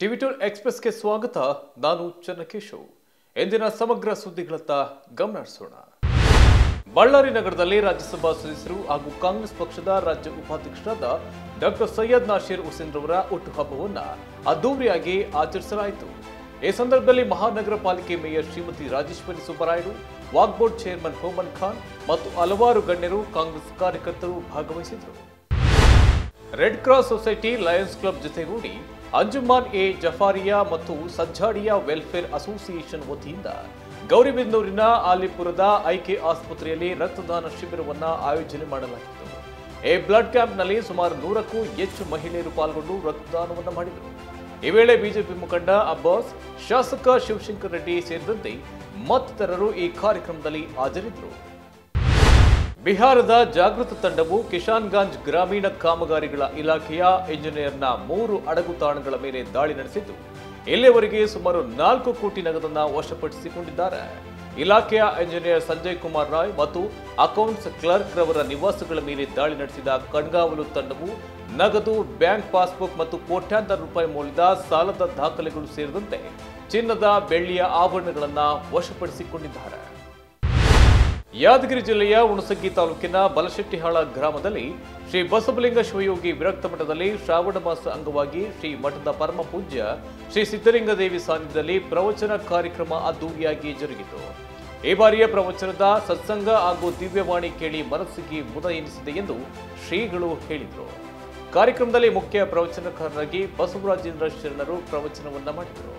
TV tour ಎಕ್ಸ್ಪ್ರೆಸ್ಗೆ ಸ್ವಾಗತ ನಾನು ಚನ್ನಕೇಶವ್ ಎಂದಿನ ಸಮಗ್ರ ಸುದ್ದಿಗಳತ್ತ ಗಮನ ಹರಿಸೋಣ ಬಳ್ಳಾರಿ ನಗರದಲ್ಲಿ ರಾಜ್ಯಸಭಾ ಸದಸ್ಯರು ಹಾಗೂ ಕಾಂಗ್ರೆಸ್ ಪಕ್ಷದ ರಾಜ್ಯ ಉಪಾಧ್ಯಕ್ಷರಾದ ಡಾಕ್ಟರ್ ಸೈಯದ್ ನಾಶೀರ್ ಹುಸೇನ್ ರವರ ಹುಟ್ಟುಹಬ್ಬವನ್ನ ಅದ್ದೂರಿಯಾಗಿ ಆಚರಿಸಲಾಯಿತು ಈ ಸಂದರ್ಭದಲ್ಲಿ ಮಹಾನಗರ ಪಾಲಿಕೆ ಮೇಯರ್ ಶ್ರೀಮತಿ ರಾಜೇಶ್ವರಿ ಸುಬ್ಬರಾಯರು ವಾಕ್ ಬೋರ್ಡ್ ಚೇರ್ಮನ್ ಹೋಮನ್ ಖಾನ್ ಮತ್ತು ಹಲವಾರು ಗಣ್ಯರು ಕಾಂಗ್ರೆಸ್ ಕಾರ್ಯಕರ್ತರು ಭಾಗವಹಿಸಿದರು red cross society lions club ಜೊತೆಗೂಡಿ ಅಂಜುಮಾನ್ ಎ ಜಫಾರಿಯಾ ಮತ್ತು ಸಜ್ಜಾಡಿಯಾ ವೆಲ್ಫೇರ್ ಅಸೋಸಿಯೇಷನ್ ವತಿಯಿಂದ ಗೌರಿಬಿದನೂರಿನ ಆಲಿಪುರದ ಐಕೆ ಆಸ್ಪತ್ರೆಯಲ್ಲಿ ರಕ್ತದಾನ ಶಿಬಿರವನ್ನ ಆಯೋಜನೆ ಮಾಡಲಾಗಿತ್ತು ಈ ಬ್ಲಡ್ ಕ್ಯಾಂಪ್ನಲ್ಲಿ ಸುಮಾರು ನೂರಕ್ಕೂ ಹೆಚ್ಚು ಮಹಿಳೆಯರು ಪಾಲ್ಗೊಂಡು ರಕ್ತದಾನವನ್ನು ಮಾಡಿದರು ಈ ವೇಳೆ ಬಿಜೆಪಿ ಮುಖಂಡ ಅಬ್ಬಾಸ್ ಶಾಸಕ ಶಿವಶಂಕರ್ ರೆಡ್ಡಿ ಸೇರಿದಂತೆ ಮತ್ತಿತರರು ಈ ಕಾರ್ಯಕ್ರಮದಲ್ಲಿ ಹಾಜರಿದ್ದರು ಬಿಹಾರದ ಜಾಗೃತ ತಂಡವು ಕಿಶಾನ್ಗಂಜ್ ಗ್ರಾಮೀಣ ಕಾಮಗಾರಿಗಳ ಇಲಾಖೆಯ ಇಂಜಿನಿಯರ್ನ ಮೂರು ಅಡಗು ತಾಣಗಳ ಮೇಲೆ ದಾಳಿ ನಡೆಸಿದ್ದು ಇಲ್ಲಿಯವರೆಗೆ ಸುಮಾರು ನಾಲ್ಕು ಕೋಟಿ ನಗದನ್ನ ವಶಪಡಿಸಿಕೊಂಡಿದ್ದಾರೆ ಇಲಾಖೆಯ ಇಂಜಿನಿಯರ್ ಸಂಜಯ್ ಕುಮಾರ್ ರಾಯ್ ಮತ್ತು ಅಕೌಂಟ್ಸ್ ಕ್ಲರ್ಕ್ ರವರ ನಿವಾಸಗಳ ಮೇಲೆ ದಾಳಿ ನಡೆಸಿದ ಕಣ್ಗಾವಲು ತಂಡವು ನಗದು ಬ್ಯಾಂಕ್ ಪಾಸ್ಬುಕ್ ಮತ್ತು ಕೋಟ್ಯಾಂತರ ರೂಪಾಯಿ ಮೌಲ್ಯದ ಸಾಲದ ದಾಖಲೆಗಳು ಸೇರಿದಂತೆ ಚಿನ್ನದ ಬೆಳ್ಳಿಯ ಆಭರಣಗಳನ್ನ ವಶಪಡಿಸಿಕೊಂಡಿದ್ದಾರೆ ಯಾದಗಿರಿ ಜಿಲ್ಲೆಯ ಹುಣಸಗಿ ತಾಲೂಕಿನ ಬಲಶೆಟ್ಟಿಹಾಳ ಗ್ರಾಮದಲ್ಲಿ ಶ್ರೀ ಬಸವಲಿಂಗ ಶಿವಯೋಗಿ ವಿರಕ್ತ ಮಠದಲ್ಲಿ ಶ್ರಾವಣ ಮಾಸ ಅಂಗವಾಗಿ ಶ್ರೀ ಮಠದ ಪರಮ ಪೂಜ್ಯ ಶ್ರೀ ಸಿದ್ದಲಿಂಗದೇವಿ ಸಾನ್ನಿಧ್ಯದಲ್ಲಿ ಪ್ರವಚನ ಕಾರ್ಯಕ್ರಮ ಅದ್ದೂರಿಯಾಗಿ ಜರುಗಿತು ಈ ಬಾರಿಯ ಪ್ರವಚನದ ಸತ್ಸಂಗ ಹಾಗೂ ದಿವ್ಯವಾಣಿ ಕೇಳಿ ಮನಸ್ಸಿಗೆ ಮುದ ಎನಿಸಿದೆ ಎಂದು ಶ್ರೀಗಳು ಹೇಳಿದರು ಕಾರ್ಯಕ್ರಮದಲ್ಲಿ ಮುಖ್ಯ ಪ್ರವಚನಕಾರರಾಗಿ ಬಸವರಾಜೇಂದ್ರ ಶರಣರು ಪ್ರವಚನವನ್ನ ಮಾಡಿದರು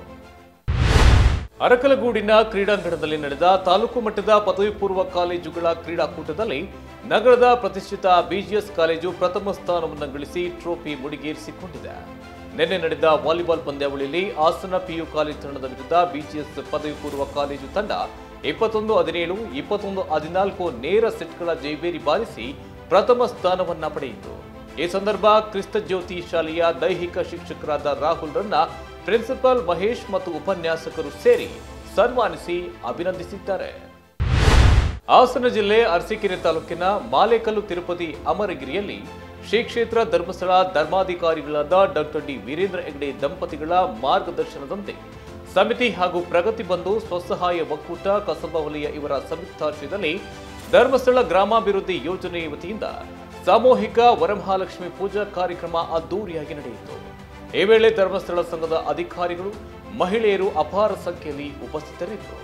ಅರಕಲಗೂಡಿನ ಕ್ರೀಡಾಂಗಣದಲ್ಲಿ ನಡೆದ ತಾಲೂಕು ಮಟ್ಟದ ಪದವಿ ಪೂರ್ವ ಕಾಲೇಜುಗಳ ಕ್ರೀಡಾಕೂಟದಲ್ಲಿ ನಗರದ ಪ್ರತಿಷ್ಠಿತ ಬಿಜಿಎಸ್ ಕಾಲೇಜು ಪ್ರಥಮ ಸ್ಥಾನವನ್ನು ಗಳಿಸಿ ಟ್ರೋಫಿ ಮುಡಿಗೇರಿಸಿಕೊಂಡಿದೆ ನಿನ್ನೆ ನಡೆದ ವಾಲಿಬಾಲ್ ಪಂದ್ಯಾವಳಿಯಲ್ಲಿ ಹಾಸನ ಪಿಯು ಕಾಲೇಜು ತಂಡದ ವಿರುದ್ಧ ಬಿಜಿಎಸ್ ಪದವಿ ಪೂರ್ವ ಕಾಲೇಜು ತಂಡ ಇಪ್ಪತ್ತೊಂದು ಹದಿನೇಳು ಇಪ್ಪತ್ತೊಂದು ಹದಿನಾಲ್ಕು ನೇರ ಸೆಟ್ಗಳ ಜೈಬೇರಿ ಬಾರಿಸಿ ಪ್ರಥಮ ಸ್ಥಾನವನ್ನ ಪಡೆಯಿತು ಈ ಸಂದರ್ಭ ಕ್ರಿಸ್ತ ಜ್ಯೋತಿ ಶಾಲೆಯ ದೈಹಿಕ ಶಿಕ್ಷಕರಾದ ರಾಹುಲ್ ರನ್ನ ಪ್ರಿನ್ಸಿಪಲ್ ಮಹೇಶ್ ಮತ್ತು ಉಪನ್ಯಾಸಕರು ಸೇರಿ ಸನ್ಮಾನಿಸಿ ಅಭಿನಂದಿಸಿದ್ದಾರೆ ಹಾಸನ ಜಿಲ್ಲೆ ಅರಸೀಕೆರೆ ತಾಲೂಕಿನ ಮಾಲೇಕಲ್ಲು ತಿರುಪತಿ ಅಮರಗಿರಿಯಲ್ಲಿ ಶ್ರೀ ಕ್ಷೇತ್ರ ಧರ್ಮಸ್ಥಳ ಧರ್ಮಾಧಿಕಾರಿಗಳಾದ ಡಾಕ್ಟರ್ ಡಿ ವೀರೇಂದ್ರ ಹೆಗ್ಡೆ ದಂಪತಿಗಳ ಮಾರ್ಗದರ್ಶನದಂತೆ ಸಮಿತಿ ಹಾಗೂ ಪ್ರಗತಿ ಬಂಧು ಸ್ವಸಹಾಯ ಒಕ್ಕೂಟ ಕಸಬಾ ವಲಯ ಇವರ ಸಂಯುಕ್ತಾಶ್ರಯದಲ್ಲಿ ಧರ್ಮಸ್ಥಳ ಗ್ರಾಮಾಭಿವೃದ್ಧಿ ಯೋಜನೆ ವತಿಯಿಂದ ಸಾಮೂಹಿಕ ವರಮಹಾಲಕ್ಷ್ಮಿ ಪೂಜಾ ಕಾರ್ಯಕ್ರಮ ಅದ್ದೂರಿಯಾಗಿ ನಡೆಯಿತು ಈ ವೇಳೆ ಧರ್ಮಸ್ಥಳ ಸಂಘದ ಅಧಿಕಾರಿಗಳು ಮಹಿಳೆಯರು ಅಪಾರ ಸಂಖ್ಯೆಯಲ್ಲಿ ಉಪಸ್ಥಿತರಿದ್ದರು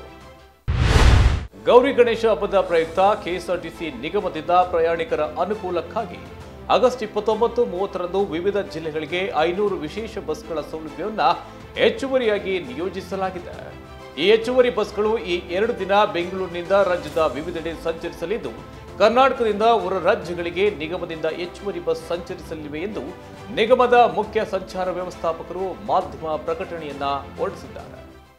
ಗೌರಿ ಗಣೇಶ ಹಬ್ಬದ ಪ್ರಯುಕ್ತ ಕೆಎಸ್ಆರ್ಟಿಸಿ ನಿಗಮದಿಂದ ಪ್ರಯಾಣಿಕರ ಅನುಕೂಲಕ್ಕಾಗಿ ಆಗಸ್ಟ್ ಇಪ್ಪತ್ತೊಂಬತ್ತು ಮೂವತ್ತರಂದು ವಿವಿಧ ಜಿಲ್ಲೆಗಳಿಗೆ ಐನೂರು ವಿಶೇಷ ಬಸ್ಗಳ ಸೌಲಭ್ಯವನ್ನ ಹೆಚ್ಚುವರಿಯಾಗಿ ನಿಯೋಜಿಸಲಾಗಿದೆ ಈ ಹೆಚ್ಚುವರಿ ಬಸ್ಗಳು ಈ ಎರಡು ದಿನ ಬೆಂಗಳೂರಿನಿಂದ ರಾಜ್ಯದ ವಿವಿಧೆಡೆ ಸಂಚರಿಸಲಿದ್ದು ಕರ್ನಾಟಕದಿಂದ ಹೊರ ರಾಜ್ಯಗಳಿಗೆ ನಿಗಮದಿಂದ ಹೆಚ್ಚುವರಿ ಬಸ್ ಸಂಚರಿಸಲಿವೆ ಎಂದು ನಿಗಮದ ಮುಖ್ಯ ಸಂಚಾರ ವ್ಯವಸ್ಥಾಪಕರು ಮಾಧ್ಯಮ ಪ್ರಕಟಣೆಯನ್ನ ಹೊರಡಿಸಿದ್ದಾರೆ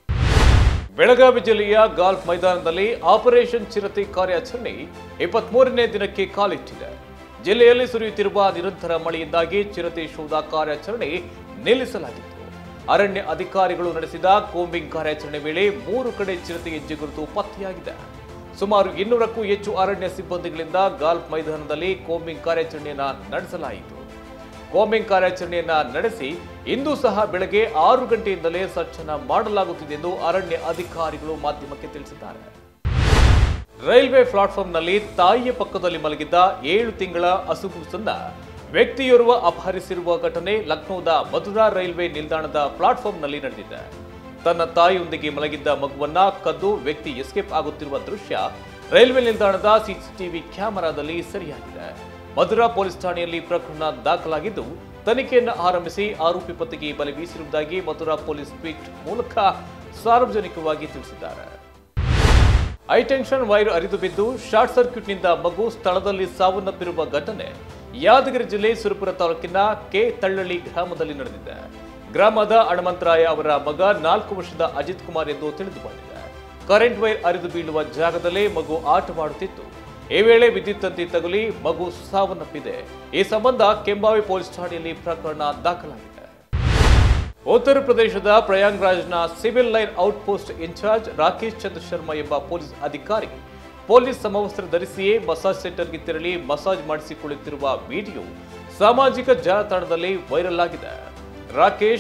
ಬೆಳಗಾವಿ ಜಿಲ್ಲೆಯ ಗಾಲ್ಫ್ ಮೈದಾನದಲ್ಲಿ ಆಪರೇಷನ್ ಚಿರತೆ ಕಾರ್ಯಾಚರಣೆ ಇಪ್ಪತ್ಮೂರನೇ ದಿನಕ್ಕೆ ಕಾಲಿಟ್ಟಿದೆ ಜಿಲ್ಲೆಯಲ್ಲಿ ಸುರಿಯುತ್ತಿರುವ ನಿರಂತರ ಮಳೆಯಿಂದಾಗಿ ಚಿರತೆ ಶೋಧ ಕಾರ್ಯಾಚರಣೆ ನಿಲ್ಲಿಸಲಾಗಿತ್ತು ಅರಣ್ಯ ಅಧಿಕಾರಿಗಳು ನಡೆಸಿದ ಕೋಂಬಿಂಗ್ ಕಾರ್ಯಾಚರಣೆ ವೇಳೆ ಮೂರು ಕಡೆ ಚಿರತೆ ಹೆಜ್ಜೆ ಗುರುತು ಪತ್ತೆಯಾಗಿದೆ ಸುಮಾರು ಇನ್ನೂರಕ್ಕೂ ಹೆಚ್ಚು ಅರಣ್ಯ ಸಿಬ್ಬಂದಿಗಳಿಂದ ಗಾಲ್ಫ್ ಮೈದಾನದಲ್ಲಿ ಕೋಂಬಿಂಗ್ ಕಾರ್ಯಾಚರಣೆಯನ್ನ ನಡೆಸಲಾಯಿತು ಕೋಂಬಿಂಗ್ ಕಾರ್ಯಾಚರಣೆಯನ್ನ ನಡೆಸಿ ಇಂದು ಸಹ ಬೆಳಗ್ಗೆ ಆರು ಗಂಟೆಯಿಂದಲೇ ಸರ್ಚನ್ನ ಮಾಡಲಾಗುತ್ತಿದೆ ಎಂದು ಅರಣ್ಯ ಅಧಿಕಾರಿಗಳು ಮಾಧ್ಯಮಕ್ಕೆ ತಿಳಿಸಿದ್ದಾರೆ ರೈಲ್ವೆ ಪ್ಲಾಟ್ಫಾರ್ಮ್ನಲ್ಲಿ ತಾಯಿಯ ಪಕ್ಕದಲ್ಲಿ ಮಲಗಿದ್ದ ಏಳು ತಿಂಗಳ ಹಸುಗೂಸನ್ನ ವ್ಯಕ್ತಿಯೋರ್ವ ಅಪಹರಿಸಿರುವ ಘಟನೆ ಲಕ್ನೋದ ಮಥುರಾ ರೈಲ್ವೆ ನಿಲ್ದಾಣದ ಪ್ಲಾಟ್ಫಾರ್ಮ್ನಲ್ಲಿ ನಡೆದಿದೆ ತನ್ನ ತಾಯಿಯೊಂದಿಗೆ ಮಲಗಿದ್ದ ಮಗುವನ್ನ ಕದ್ದು ವ್ಯಕ್ತಿ ಎಸ್ಕೇಪ್ ಆಗುತ್ತಿರುವ ದೃಶ್ಯ ರೈಲ್ವೆ ನಿಲ್ದಾಣದ ಸಿಸಿಟಿವಿ ಕ್ಯಾಮೆರಾದಲ್ಲಿ ಸೆರೆಯಾಗಿದೆ ಮಧುರಾ ಪೊಲೀಸ್ ಠಾಣೆಯಲ್ಲಿ ಪ್ರಕರಣ ದಾಖಲಾಗಿದ್ದು ತನಿಖೆಯನ್ನು ಆರಂಭಿಸಿ ಆರೋಪಿ ಪತ್ತೆಗೆ ಬಲೆ ಬೀಸಿರುವುದಾಗಿ ಮಧುರಾ ಪೊಲೀಸ್ ಟ್ವೀಟ್ ಮೂಲಕ ಸಾರ್ವಜನಿಕವಾಗಿ ತಿಳಿಸಿದ್ದಾರೆ ಹೈಟೆನ್ಷನ್ ವೈರ್ ಹರಿದು ಬಿದ್ದು ಶಾರ್ಟ್ ಸರ್ಕ್ಯೂಟ್ನಿಂದ ಮಗು ಸ್ಥಳದಲ್ಲಿ ಸಾವನ್ನಪ್ಪಿರುವ ಘಟನೆ ಯಾದಗಿರಿ ಜಿಲ್ಲೆ ಸುರಪುರ ತಾಲೂಕಿನ ಕೆ ತಳ್ಳಳ್ಳಿ ಗ್ರಾಮದಲ್ಲಿ ನಡೆದಿದೆ ಗ್ರಾಮದ ಹಣಮಂತರಾಯ ಅವರ ಮಗ ನಾಲ್ಕು ವರ್ಷದ ಅಜಿತ್ ಕುಮಾರ್ ಎಂದು ತಿಳಿದು ಬಂದಿದೆ ಕರೆಂಟ್ ವೈರ್ ಹರಿದು ಬೀಳುವ ಜಾಗದಲ್ಲೇ ಮಗು ಆಟವಾಡುತ್ತಿತ್ತು ಈ ವೇಳೆ ವಿದ್ಯುತ್ ತಂತಿ ತಗುಲಿ ಮಗು ಸಾವನ್ನಪ್ಪಿದೆ ಈ ಸಂಬಂಧ ಕೆಂಬಾವಿ ಪೊಲೀಸ್ ಠಾಣೆಯಲ್ಲಿ ಪ್ರಕರಣ ದಾಖಲಾಗಿದೆ ಉತ್ತರ ಪ್ರದೇಶದ ಪ್ರಯಾಗ್ರಾಜ್ನ civil line outpost incharge Rakesh Chandra Sharma ಎಂಬ ಪೊಲೀಸ್ ಅಧಿಕಾರಿ ಪೊಲೀಸ್ ಸಮವಸ್ತ್ರ ಧರಿಸಿಯೇ ಮಸಾಜ್ ಸೆಂಟರ್ಗೆ ತೆರಳಿ ಮಸಾಜ್ ಮಾಡಿಸಿಕೊಳ್ಳುತ್ತಿರುವ ವಿಡಿಯೋ ಸಾಮಾಜಿಕ ಜಾಲತಾಣದಲ್ಲಿ ವೈರಲ್ ಆಗಿದೆ ರಾಕೇಶ್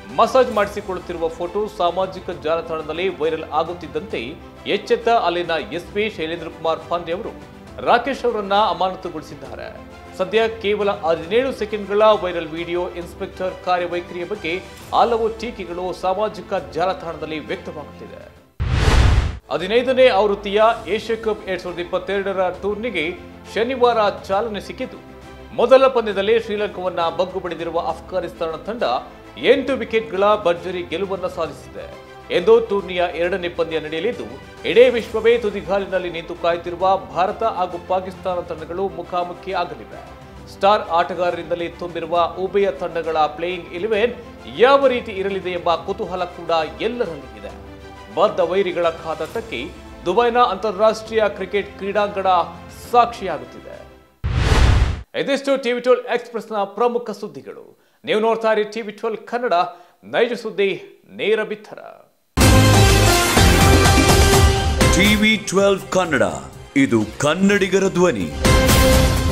ಮಸಾಜ್ ಮಾಡಿಸಿಕೊಳ್ಳುತ್ತಿರುವ ಫೋಟೋ ಸಾಮಾಜಿಕ ಜಾಲತಾಣದಲ್ಲಿ ವೈರಲ್ ಆಗುತ್ತಿದ್ದಂತೆ ಎಚ್ಚೆತ್ತ ಅಲ್ಲಿನ ಎಸ್ಪಿ ಶೈಲೇಂದ್ರ ಕುಮಾರ್ ಪಾಂಡೆ ಅವರು ರಾಕೇಶ್ ಅವರನ್ನ ಅಮಾನತುಗೊಳಿಸಿದ್ದಾರೆ ಸದ್ಯ ಕೇವಲ ಹದಿನೇಳು ಸೆಕೆಂಡ್ಗಳ ವೈರಲ್ ವಿಡಿಯೋ ಇನ್ಸ್ಪೆಕ್ಟರ್ ಕಾರ್ಯವೈಖರಿಯ ಬಗ್ಗೆ ಹಲವು ಟೀಕೆಗಳು ಸಾಮಾಜಿಕ ಜಾಲತಾಣದಲ್ಲಿ ವ್ಯಕ್ತವಾಗುತ್ತಿದೆ ಹದಿನೈದನೇ ಆವೃತ್ತಿಯ ಏಷ್ಯಾ ಕಪ್ ಎರಡ್ ಸಾವಿರದ ಇಪ್ಪತ್ತೆರಡರ ಟೂರ್ನಿಗೆ ಶನಿವಾರ ಚಾಲನೆ ಸಿಕ್ಕಿದ್ದು ಮೊದಲ ಪಂದ್ಯದಲ್ಲಿ ಶ್ರೀಲಂಕಾವನ್ನ ಬಗ್ಗು ಬಡಿದಿರುವ ಅಫ್ಘಾನಿಸ್ತಾನ ತಂಡ ಎಂಟು ವಿಕೆಟ್ಗಳ ಭರ್ಜರಿ ಗೆಲುವನ್ನು ಸಾಧಿಸಿದೆ ಎಂದು ಟೂರ್ನಿಯ ಎರಡನೇ ಪಂದ್ಯ ನಡೆಯಲಿದ್ದು ಇಡೀ ವಿಶ್ವವೇ ತುದಿಗಾಲಿನಲ್ಲಿ ನಿಂತು ಕಾಯುತ್ತಿರುವ ಭಾರತ ಹಾಗೂ ಪಾಕಿಸ್ತಾನ ತಂಡಗಳು ಮುಖಾಮುಖಿ ಆಗಲಿವೆ ಸ್ಟಾರ್ ಆಟಗಾರರಿಂದಲೇ ತುಂಬಿರುವ ಉಭಯ ತಂಡಗಳ ಪ್ಲೇಯಿಂಗ್ ಇಲೆವೆನ್ ಯಾವ ರೀತಿ ಇರಲಿದೆ ಎಂಬ ಕುತೂಹಲ ಕೂಡ ಎಲ್ಲರಲ್ಲಿ ಇದೆ ಬದ್ಧ ವೈರಿಗಳ ಕಾದಾಟಕ್ಕೆ ದುಬೈನ ಅಂತಾರಾಷ್ಟ್ರೀಯ ಕ್ರಿಕೆಟ್ ಕ್ರೀಡಾಂಗಣ ಸಾಕ್ಷಿಯಾಗುತ್ತಿದೆ ಇದಿಷ್ಟು ಟಿವಿ ಟ್ವೆಲ್ ಎಕ್ಸ್ಪ್ರೆಸ್ನ ಪ್ರಮುಖ ಸುದ್ದಿಗಳು ನೀವು ನೋಡ್ತಾ ಇರಿ ಟಿವಿ ಟ್ವೆಲ್ ಕನ್ನಡ ನೈಜ ಸುದ್ದಿ ನೇರ ಬಿತ್ತರ ಟಿವಿ ಟ್ವೆಲ್ವ್ ಕನ್ನಡ ಇದು ಕನ್ನಡಿಗರ ಧ್ವನಿ